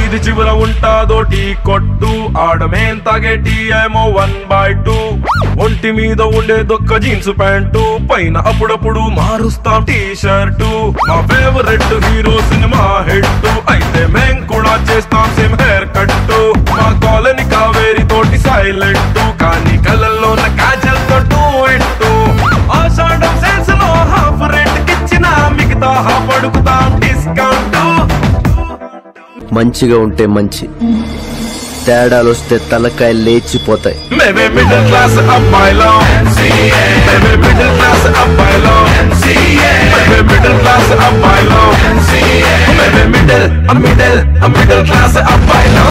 వీధి చివర ఉంటాదో టీ కొట్టు ఆడమేం తాగే టీ ఏమో వన్ బై టూ ఒంటి మీద ఉండే దొక్క జీన్స్ ప్యాంటు పైన అప్పుడప్పుడు మారుస్తాం టీ షర్టు మా ఫేవరెట్ హీరో సినిమా హిట్ అయితే మేం కూడా చేస్తాం సేమ్ హెయిర్ కట్ మా కాలనీ కావేరి తోటి సైలెంట్ కానీ కళ్ళల్లో కాజల్ తోటు ఎట్టు ఆషాఢం సెన్స్ లో హాఫ్ రేట్ కిచ్చిన మిగతా హాఫ్ అడుగుతాం డిస్కౌంట్ మంచిగా ఉంటే మంచి తేడాలు వస్తే తలకాయ లేచిపోతాయి మేమే మిడిల్ క్లాస్ అబ్బాయిలో మేమే మిడిల్ క్లాస్ అబ్బాయిలో మేమే మిడిల్ క్లాస్ అబ్బాయిలో మేమే మిడిల్ మిడిల్ మిడిల్ క్లాస్ అబ్బాయిలో